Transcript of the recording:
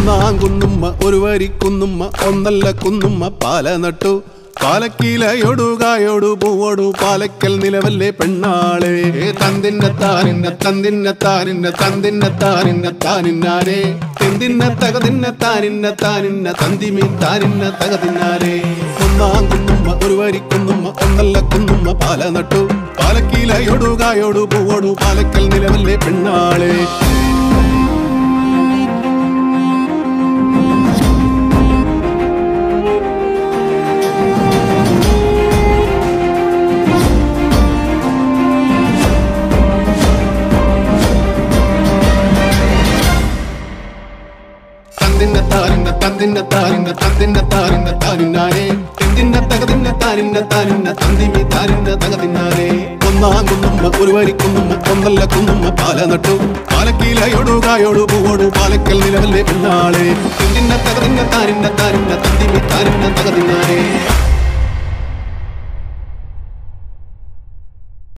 ഒന്നാം കുന്നുമ്മ ഒരു വരി കുന്നുമ്മ ഒന്നല്ല കുന്നുമ്മ പാല നട്ടു പാലക്കീലയൊടുകായോടു പൂവോടു പാലക്കൽ നിലവല്ലേ പെണ്ണാളെ തന്തിന്ന താനിന്ന തന്തിന്ന താനിന്ന തന്തിന്ന താനിന്ന താനിന്നാരെ തെന്തിന്ന തകതിന്ന താനിന്ന താനിന്ന തന്തിമീൻ താനിന്ന തകതിന്നാരെ ഒന്നാം കുന്നുമ്മ ഒരു വരി കുന്നുമ്മ ഒന്നല്ല കുന്നുമ്മ പാല നട്ടു പാലക്കീലയൊടുകായോടു പൂവോടു പാലക്കൽ നിലവല്ലേ പെണ്ണാളെ തന്തിന്ന താരിന്ന തന്തിന്ന താരിന്ന തന്തിന്ന താരിന്ന താരിന്നാരെ തെന്തിന്ന തകതിന്ന താരിന്ന താരിന്ന തന്തിമി താരിന്ന തകതിന്നാരെ ഒന്നാം കുന്നുമ്മ ഒരു വരി കുന്നുമ്മ ഒന്നല്ല കുന്നുമ്മ പാല നട്ടു പാലക്കീലയോടു കായോടു പൂവോടു പാലക്കൽ നിലവല്ലേ പെണ്ണാളെ തെന്തിന്ന തകതിന്ന താരിന്ന താരിന്ന തന്തിമി താരിന്ന തകതിന്നാരെ